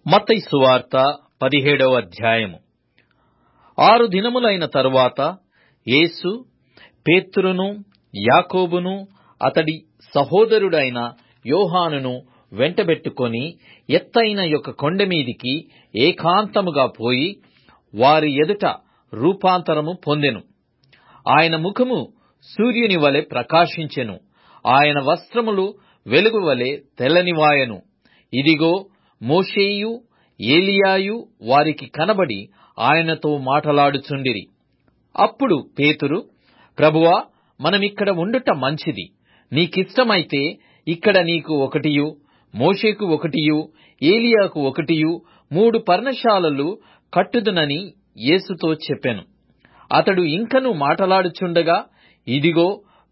మత్తయి సువార్త పదిహేడవ అధ్యాయము ఆరు దినములైన తరువాత యేసు పేతురును యాకోబును అతడి సహోదరుడైన యోహానును వెంటబెట్టుకొని ఎత్తైన ఒక కొండ మీదికి ఏకాంతముగా పోయి వారి ఎదుట రూపాంతరము పొందెను ఆయన ముఖము సూర్యుని వలె ప్రకాశించెను ఆయన వస్త్రములు వెలుగు వలె తెల్లనివాయెను ఇదిగో మోషేయు ఏలీయాయు వారికి కనబడి ఆయనతో మాటలాడుచుండిరి అప్పుడు పేతురు ప్రభువా మనమిక్కడ ఉండుట మంచిది నీకిష్టమైతే ఇక్కడ నీకు ఒకటియు మోషేకు ఒకటియు ఏలీయాకు ఒకటియు మూడు పర్ణశాలలు కట్టుదునని యేసుతో చెప్పెను అతడు ఇంకను మాటలాడుచుండగా ఇదిగో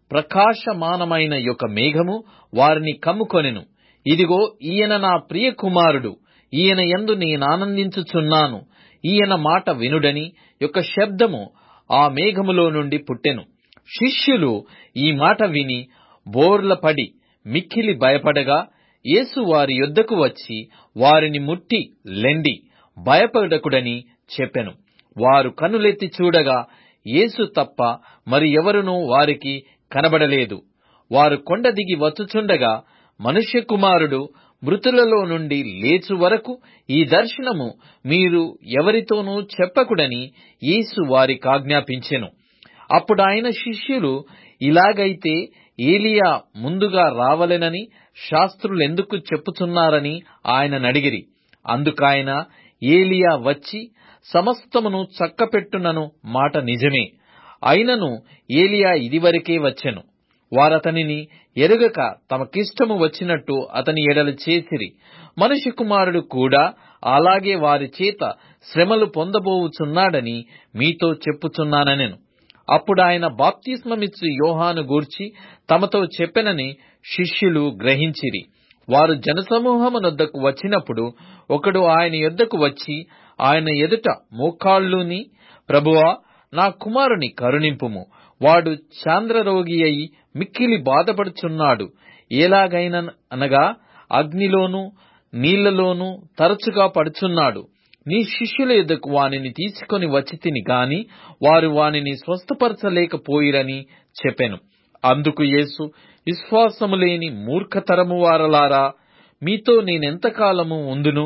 ప్రకాశమానమైన యొక్క మేఘము వారిని కమ్ముకొనెను ఇదిగో ఈయన నా ప్రియ కుమారుడు ఈయన యందు నేనానందించుచున్నాను ఈయన మాట వినుడని యొక్క శబ్దము ఆ మేఘములో నుండి పుట్టెను శిష్యులు ఈ మాట విని బోర్లపడి మిక్కిలి భయపడగా యేసు వారి యొద్దకు వచ్చి వారిని ముట్టి లెండి భయపడకుడని చెప్పెను వారు కన్నులెత్తి చూడగా యేసు తప్ప మరి ఎవరునూ వారికి కనబడలేదు వారు కొండ దిగి వచ్చుచుండగా మనుష్య కుమారుడు మృతులలో నుండి లేచు వరకు ఈ దర్శనము మీరు ఎవరితోనూ చెప్పకుడని యేసు వారికాజ్ఞాపించెను అప్పుడాయన శిష్యులు ఇలాగైతే ఏలియా ముందుగా రావలెనని శాస్త్రులెందుకు చెప్పుచున్నారని ఆయననడిగిరి అందుకాయన ఏలియా వచ్చి సమస్తమును చక్కపెట్టునను మాట నిజమే అయినను ఏలియా ఇదివరకే వచ్చెను వారతనిని ఎరుగక తమకిష్టము వచ్చినట్టు అతని ఎడల చేసిరి మనుష్య కుమారుడు కూడా అలాగే వారి చేత శ్రమలు పొందబోవుచున్నాడని మీతో చెప్పుచున్నానెను అప్పుడాయన బాప్తిస్మమిచ్చు యోహాను గూర్చి తమతో చెప్పెనని శిష్యులు గ్రహించిరి వారు జనసమూహమునొద్దకు వచ్చినప్పుడు ఒకడు ఆయన యొద్దకు వచ్చి ఆయన ఎదుట మోకాళ్ళూని ప్రభువా నా కుమారుని కరుణింపుము వాడు చాంద్రరోగి అయి మిక్కిలి బాధపడుచున్నాడు ఎలాగైన అనగా అగ్నిలోను నీళ్లలోనూ తరచుగా పడుచున్నాడు నీ శిష్యుల యొద్దకు వానిని తీసుకొని వచ్చి తిని గాని వారు వానిని స్వస్థపరచలేకపోయిరని చెప్పెను అందుకు యేసు విశ్వాసము లేని మూర్ఖతరము వారలారా మీతో నేనెంతకాలము ఉందును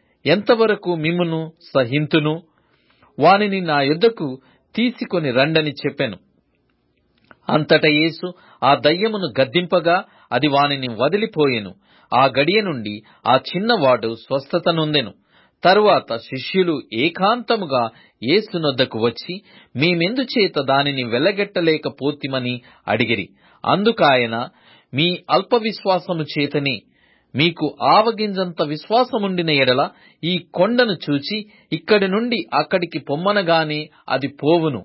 ఎంతవరకు మిమ్మును సహింతును వానిని నా యొద్దకు తీసుకొని రండని చెప్పెను అంతట యేసు ఆ దయ్యమును గద్దింపగా అది వానిని వదిలిపోయెను ఆ గడియ నుండి ఆ చిన్నవాడు స్వస్థత నొందెను తరువాత శిష్యులు ఏకాంతముగా యేసునొద్దకు వచ్చి మేమెందుచేత దానిని వెళ్లగెట్టలేకపోతిమని అడిగిరి అందుకాయన మీ అల్ప విశ్వాసము చేతనే మీకు ఆవగింజంత విశ్వాసముండిన ఎడల ఈ కొండను చూచి ఇక్కడి నుండి అక్కడికి పొమ్మనగానే అది పోవును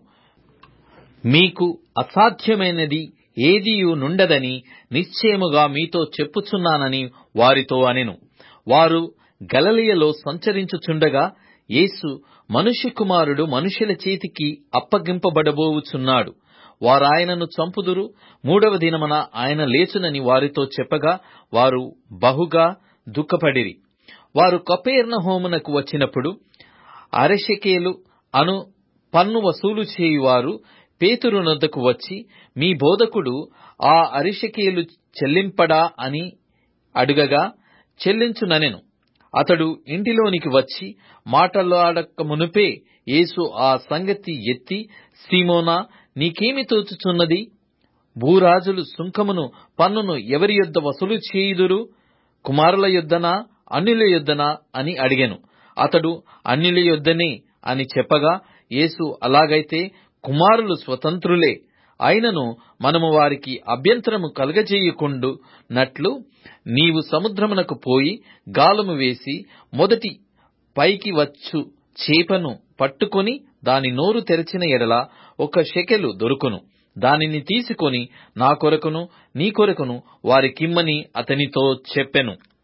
మీకు అసాధ్యమైనది ఏదియూ నుండదని నిశ్చయముగా మీతో చెప్పుచున్నానని వారితో అనెను వారు గలలియలో సంచరించుచుండగా యేసు మనుష్య కుమారుడు మనుషుల చేతికి అప్పగింపబడబోవుచున్నాడు వారాయనను చంపుదురు మూడవ దినమున ఆయన లేచునని వారితో చెప్పగా వారు బహుగా దుఃఖపడిరి వారు కపేర్నహోమునకు వచ్చినప్పుడు అరశకేలు అను పన్ను వసూలు చేయువారు పేతురునొద్దకు వచ్చి మీ బోధకుడు ఆ అరిషకేలు చెల్లింపడా అని అడుగగా చెల్లించుననెను అతడు ఇంటిలోనికి వచ్చి మాటలాడక మునుపే యేసు ఆ సంగతి ఎత్తి సీమోనా నీకేమి తోచుచున్నది భూరాజులు సుంకమును పన్నును ఎవరి యొద్ద వసూలు చేయుదురు కుమారుల యొద్దనా అన్యుల యొద్దనా అని అడిగెను అతడు అన్యుల యొద్దనే అని చెప్పగా యేసు అలాగైతే కుమారులు స్వతంత్రులే అయినను మనము వారికి అభ్యంతరము కలగజేయకుండు నట్లు నీవు సముద్రమునకు పోయి గాలము వేసి మొదటి పైకి వచ్చు చేపను పట్టుకొని దాని నోరు తెరచిన ఎడల ఒక షెకెలు దొరుకును దానిని తీసుకొని నా కొరకును నీ కొరకును వారికిమ్మని అతనితో చెప్పెను